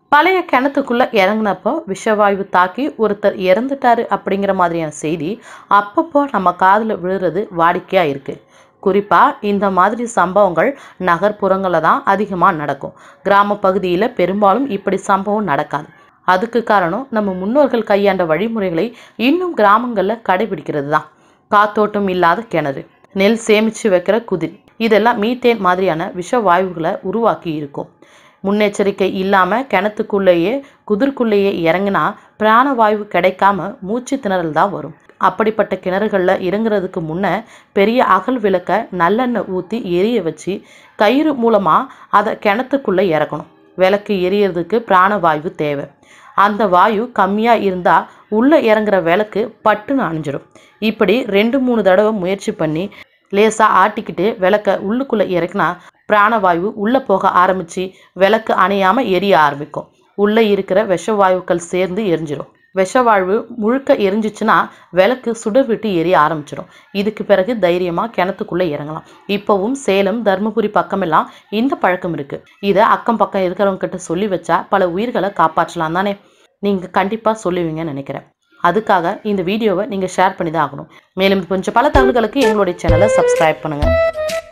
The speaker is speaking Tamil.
பழைய கிணத்துக்குள்ளே இறங்கினப்போ விஷவாயு தாக்கி ஒருத்தர் இறந்துட்டாரு அப்படிங்கிற மாதிரியான செய்தி அப்பப்போ நம்ம காதில் விழுறது வாடிக்கையாக இருக்குது குறிப்பாக இந்த மாதிரி சம்பவங்கள் நகர்ப்புறங்களில் தான் அதிகமாக நடக்கும் கிராம பகுதியில் பெரும்பாலும் இப்படி சம்பவம் நடக்காது அதுக்கு காரணம் நம்ம முன்னோர்கள் கையாண்ட வழிமுறைகளை இன்னும் கிராமங்களில் கடைபிடிக்கிறது தான் காத்தோட்டம் இல்லாத கிணறு நெல் சேமித்து வைக்கிற குதிர் இதெல்லாம் மீத்தேன் மாதிரியான விஷ வாயுகளை உருவாக்கி இருக்கும் முன்னெச்சரிக்கை இல்லாமல் கிணத்துக்குள்ளேயே குதிர்க்குள்ளேயே இறங்கினா பிராணவாயு கிடைக்காம மூச்சு திணறல் தான் வரும் அப்படிப்பட்ட கிணறுகளில் இறங்குறதுக்கு முன்னே பெரிய அகல் விளக்க நல்லெண்ணெய் ஊற்றி எரிய வச்சு கயிறு மூலமாக அதை கிணத்துக்குள்ளே இறக்கணும் விளக்கு எரியறதுக்கு பிராணவாயு தேவை அந்த வாயு கம்மியாக இருந்தால் உள்ளே இறங்குற விளக்கு பட்டுன்னு அணிஞ்சிடும் இப்படி ரெண்டு மூணு தடவை முயற்சி பண்ணி லேசாக ஆட்டிக்கிட்டு விளக்க உள்ளுக்குள்ளே இறக்குனா பிராணவாயு உள்ளே போக ஆரம்பித்து விளக்கு அணையாமல் எரிய ஆரம்பிக்கும் உள்ளே இருக்கிற விஷவாயுக்கள் சேர்ந்து எரிஞ்சிடும் விஷவாழ்வு முழுக்க எரிஞ்சிச்சுன்னா விளக்கு சுடர் விட்டு எரிய ஆரம்பிச்சிடும் இதுக்கு பிறகு தைரியமாக கிணத்துக்குள்ளே இறங்கலாம் இப்போவும் சேலம் தருமபுரி பக்கமெல்லாம் இந்த பழக்கம் இருக்குது இதை அக்கம் பக்கம் இருக்கிறவங்க கிட்ட சொல்லி வச்சா பல உயிர்களை காப்பாற்றலாம் தானே நீங்கள் கண்டிப்பாக சொல்லுவீங்கன்னு நினைக்கிறேன் அதுக்காக இந்த வீடியோவை நீங்கள் ஷேர் பண்ணி தான் ஆகணும் மேலும் கொஞ்சம் பல தகவல்களுக்கு எங்களுடைய சேனலை சப்ஸ்கிரைப் பண்ணுங்கள்